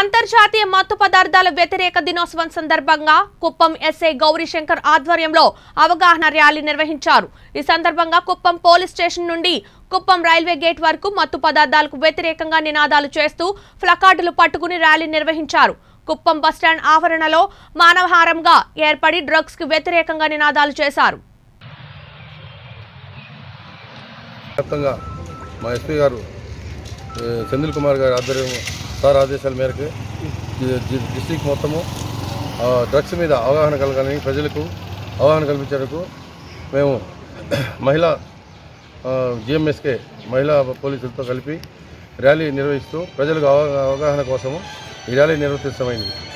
అంతర్జాతీయ మత్తు పదార్థాల వ్యతిరేక దినోత్సవం సందర్భంగా కుప్పం ఎస్ఐ గౌరీశంకర్ ఆధ్వర్యంలో అవగాహన ర్యాలీ నిర్వహించారు ఈ సందర్భంగా కుప్పం పోలీస్ స్టేషన్ నుండి కుప్పం రైల్వే గేట్ వరకు మత్తు పదార్థాలకు వ్యతిరేకంగా నినాదాలు చేస్తూ ప్లకార్డులు పట్టుకుని ర్యాలీ నిర్వహించారు కుప్పం బస్టాండ్ ఆవరణలో మానవహారంగా ఏర్పడి డ్రగ్స్ కు వ్యతిరేకంగా నినాదాలు చేశారు వ్యాప్తంగా మా ఎస్పీ గారు ఏ, సెంధిల్ కుమార్ గారి ఆధ్వర్యం సార్ ఆదేశాల మేరకు డి- డి- డిస్ట్రిక్ట్ మొత్తము ఆ, డ్రగ్స్ మీద అవగాహన కలగాలని ప్రజలకు అవగాహన కల్పించేందుకు మేము మహిళా జిఎంఎస్కే మహిళా పోలీసులతో కలిపి ర్యాలీ నిర్వహిస్తూ ప్రజలకు అవగా- అవగాహన కోసము ఈ ర్యాలీ నిర్వర్తిస్తామైంది